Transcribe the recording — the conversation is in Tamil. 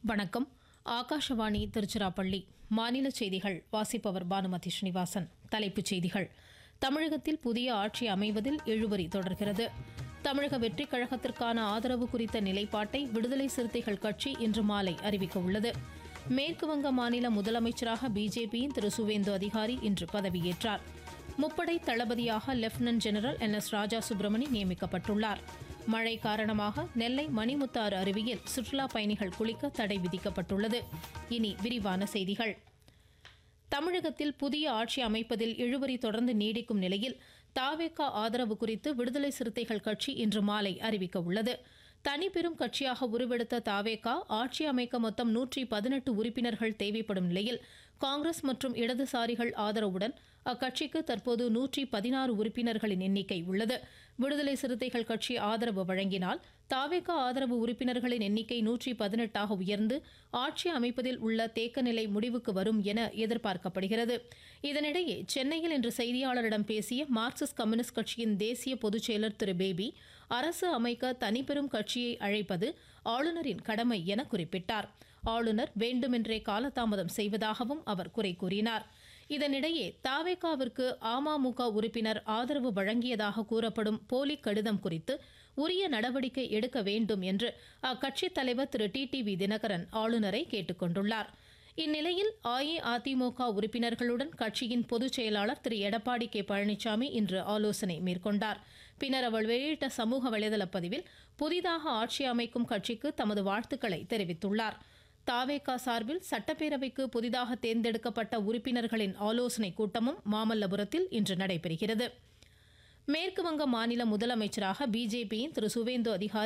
வணக்கம் ஆகாஷவாணி திருச்சிராப்பள்ளி மாநில செய்திகள் வாசிப்பவர் பானுமதி ஸ்ரீனிவாசன் தலைப்புச் செய்திகள் தமிழகத்தில் புதிய ஆட்சி அமைவதில் இழுபறி தொடர்கிறது தமிழக வெற்றிக் கழகத்திற்கான ஆதரவு குறித்த நிலைப்பாட்டை விடுதலை சிறுத்தைகள் கட்சி இன்று மாலை அறிவிக்க உள்ளது மேற்கு வங்க மாநில முதலமைச்சராக பிஜேபியின் திரு சுவேந்து அதிகாரி இன்று பதவியேற்றார் முப்படை தளபதியாக lieutenant general N S Raja Subramani நியமிக்கப்பட்டுள்ளார் மழை காரணமாக நெல்லை மணிமுத்தாறு அருவியில் சுற்றுலா பயணிகள் குளிக்க தடை விதிக்கப்பட்டுள்ளது இனி விரிவான செய்திகள் தமிழகத்தில் புதிய ஆட்சி அமைப்பதில் இழுபறி தொடர்ந்து நீடிக்கும் நிலையில் தாவேகா ஆதரவு குறித்து விடுதலை சிறுத்தைகள் கட்சி இன்று மாலை அறிவிக்க உள்ளது தனிப்பெரும் கட்சியாக உருவெடுத்த தாவேகா ஆட்சி அமைக்க மொத்தம் நூற்றி பதினெட்டு உறுப்பினர்கள் தேவைப்படும் நிலையில் காங்கிரஸ் மற்றும் இடதுசாரிகள் ஆதரவுடன் அக்கட்சிக்கு தற்போது நூற்றி பதினாறு உறுப்பினர்களின் எண்ணிக்கை உள்ளது விடுதலை சிறுத்தைகள் கட்சி ஆதரவு வழங்கினால் தாவேகா ஆதரவு உறுப்பினர்களின் எண்ணிக்கை நூற்றி பதினெட்டாக உயர்ந்து ஆட்சி அமைப்பதில் உள்ள தேக்க நிலை முடிவுக்கு வரும் என எதிர்பார்க்கப்படுகிறது இதனிடையே சென்னையில் இன்று செய்தியாளரிடம் பேசிய மார்க்சிஸ்ட் கம்யூனிஸ்ட் கட்சியின் தேசிய பொதுச் செயலர் திரு பேபி அரசு அமைக்க தனிப்பெரும் கட்சியை அழைப்பது ஆளுநரின் கடமை என குறிப்பிட்டார் ஆளுநர் வேண்டுமென்றே காலதாமதம் செய்வதாகவும் அவர் குறை கூறினார் இதனிடையே தாவேகாவிற்கு அமமுக உறுப்பினர் ஆதரவு வழங்கியதாக கூறப்படும் போலி கடிதம் குறித்து உரிய நடவடிக்கை எடுக்க வேண்டும் என்று அக்கட்சித் தலைவர் Thiru T T V Dhinakaran ஆளுநரை கேட்டுக் கொண்டுள்ளார் இந்நிலையில் அஇஅதிமுக உறுப்பினர்களுடன் கட்சியின் பொதுச் செயலாளர் திரு எடப்பாடி கே பழனிசாமி இன்று ஆலோசனை மேற்கொண்டார் பின்னர் அவர் வெளியிட்ட சமூக வலைதள பதிவில் புதிதாக ஆட்சி அமைக்கும் கட்சிக்கு தமது வாழ்த்துக்களை தெரிவித்துள்ளார் தாவேகா சார்பில் சட்டப்பேரவைக்கு புதிதாக தேர்ந்தெடுக்கப்பட்ட உறுப்பினர்களின் ஆலோசனைக் கூட்டமும் மாமல்லபுரத்தில் இன்று நடைபெறுகிறது மேற்கு வங்க மாநில முதலமைச்சராக பிஜேபியின் திரு சுவேந்து அதிகாரி